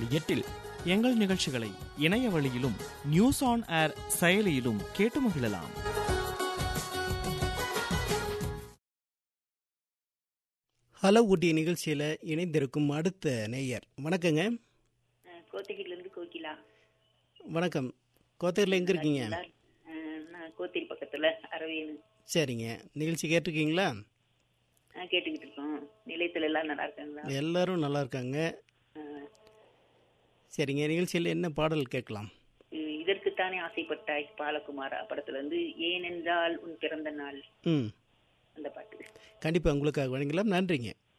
எட்டில் எங்கள் நிகழ்ச்சிகளை இணைய வழியிலும் நியூஸ் ஆன் ஏர் செயலியிலும் கேட்டு மகிழலாம் ஹலோ ஊட்டி நிகழ்ச்சியில் இணைந்திருக்கும் அடுத்த நேயர் வணக்கங்க கோத்தகிரில இருந்து கோகிலா வணக்கம் கோத்தூரில் எங்கே இருக்கீங்க அஹ் நான் கோத்தகிரி பக்கத்துல அரவேணு சரிங்க நிகழ்ச்சி கேட்டிருக்கீங்களா அஹ் கேட்டுக்கிட்டு இருக்கோம் நிலையத்துல எல்லாம் நல்லா இருக்காங்களா எல்லாரும் நல்லா இருக்காங்க அஹ் சரிங்க நிகழ்ச்சியில் என்ன பாடல் கேட்கலாம் இ- இதற்குத்தானே ஆசைப்பட்டாய் பாலகுமாரா படத்துல இருந்து ஏனென்றால் உன் பிறந்த நாள் ம் அந்த பாட்டு கண்டிப்பாக உங்களுக்காக வழங்கலாம் நன்றிங்க